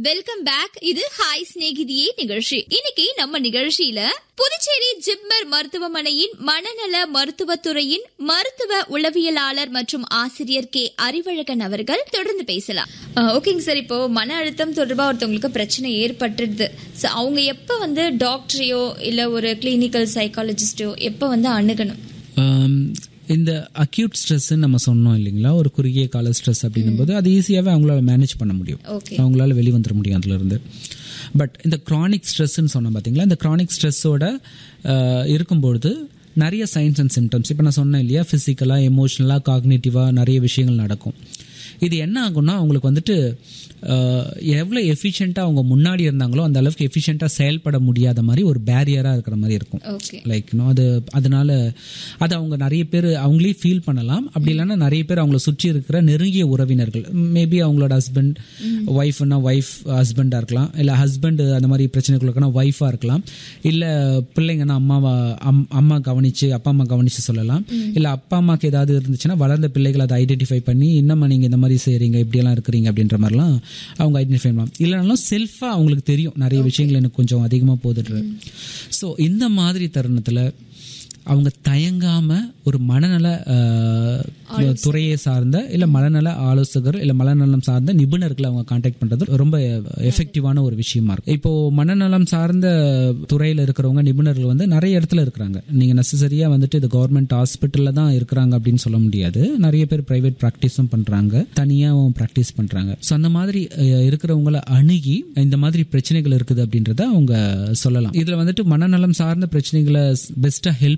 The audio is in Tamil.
வெல்கம் பேக் இது ஹாய் சிநேகிதியே நிகழ்ச்சி இன்னைக்கு நம்ம நிகழ்ச்சியில புதுச்சேரி ஜிப்மர் மருத்துவமனையின் மனநல மருத்துவத்துறையின் மருத்துவ உளவியலாளர் மற்றும் ஆசிரியர் கே அறிவழகன் அவர்கள் தொடர்ந்து பேசலாம் அஹ், ஓகேங்க சார் இப்போ மன அழுத்தம் தொடர்பா ஒருத்தவங்களுக்கு பிரச்சனை ஏற்பட்டுருது So, அவங்க எப்ப வந்து டாக்டரையோ இல்ல ஒரு கிளினிக்கல் சைக்காலஜிஸ்டோ எப்ப வந்து அணுகணும் ஆம், இந்த அக்யூட் ஸ்ட்ரெஸ்ன்னு நம்ம சொன்னோம் இல்லைங்களா ஒரு குறுகிய கால ஸ்ட்ரெஸ் அப்படின்னும் போது அது ஈஸியாகவே அவங்களால மேனேஜ் பண்ண முடியும் ஓகே அவங்களால வெளிவந்துட முடியும் அதுலேருந்து பட் இந்த க்ரானிக் ஸ்ட்ரெஸ்ன்னு சொன்னோம் பார்த்தீங்களா இந்த க்ரானிக் ஸ்ட்ரெஸ்ஸோட இருக்கும்பொழுது நிறைய சைன்ஸ் அண்ட் சிம்டம்ஸ் இப்போ நான் சொன்னேன் இல்லையா ஃபிசிக்கலாக எமோஷ்னலாக காக்னேட்டிவாக நிறைய விஷயங்கள் நடக்கும் இது என்ன ஆகும்னா அவங்களுக்கு வந்துட்டு எவ்வளோ எஃபிஷியண்ட்டாக அவங்க முன்னாடி இருந்தாங்களோ அந்த அளவுக்கு எஃபிஷியண்ட்டாக செயல்பட முடியாத மாதிரி ஒரு பேரியராக இருக்கிற மாதிரி இருக்கும் ஓகே லைக் நோ அது அதனால அது அவங்க நிறைய பேர் அவங்களே ஃபீல் பண்ணலாம் அப்படி இல்லைன்னா நிறைய பேர் அவங்கள சுற்றி இருக்கிற நெருங்கிய உறவினர்கள் மேபி அவங்களோட ஹஸ்பண்ட் ஒய்ஃப்னா ஒய்ஃப் ஹஸ்பண்டாக இருக்கலாம் இல்லை ஹஸ்பண்ட் அந்த மாதிரி பிரச்சனைகள் இருக்குன்னா ஒய்ஃபாக இருக்கலாம் இல்லை பிள்ளைங்கன்னா அம்மாவா அம்- அம்மா கவனிச்சு அப்பா அம்மா கவனிச்சு சொல்லலாம் இல்லை அப்பா அம்மாக்கு ஏதாவது இருந்துச்சுன்னா வளர்ந்த பிள்ளைகள் அதை ஐடென்டிஃபை பண்ணி என்னம்மா நீங்கள் இந்த மாதிரி செய்கிறீங்க இப்படியெல்லாம் இருக்கிறீங்க அப்படின்ற மாதிரிலாம் அவங்க ஐடென்டிஃபை பண்ணலாம் இல்லைனாலும் செல்ஃபாக அவங்களுக்கு தெரியும் நிறைய விஷயங்கள் எனக்கு கொஞ்சம் அதிகமாக போதுட்டு ஸோ இந்த மாதிரி தருணத்தில் அவங்க தயங்காம ஒரு மனநல அஹ், துறையை சார்ந்த இல்ல மனநல ஆலோசகர் இல்ல மனநலம் சார்ந்த நிபுணர்களை அவங்க காண்டாக்ட் பண்றது ரொம்ப எஃபெக்டிவான ஒரு விஷயமா இருக்கும் இப்போ மனநலம் சார்ந்த துறையில இருக்கிறவங்க நிபுணர்கள் வந்து நிறைய இடத்துல இருக்கிறாங்க நீங்க நெசசரியா வந்துட்டு இது கவர்மெண்ட் ஹாஸ்பிட்டல்ல தான் இருக்கிறாங்க அப்படின்னு சொல்ல முடியாது நிறைய பேர் பிரைவேட் ப்ராக்டிஸும் பண்றாங்க தனியாகவும் ப்ராக்டிஸ் பண்றாங்க ஸோ அந்த மாதிரி அஹ், இருக்கிறவங்கள அணுகி இந்த மாதிரி பிரச்சனைகள் இருக்குது அப்படின்றத அவங்க சொல்லலாம் இதுல வந்துட்டு மனநலம் சார்ந்த பிரச்சனைகளை பெஸ்டா ஹெல்ப்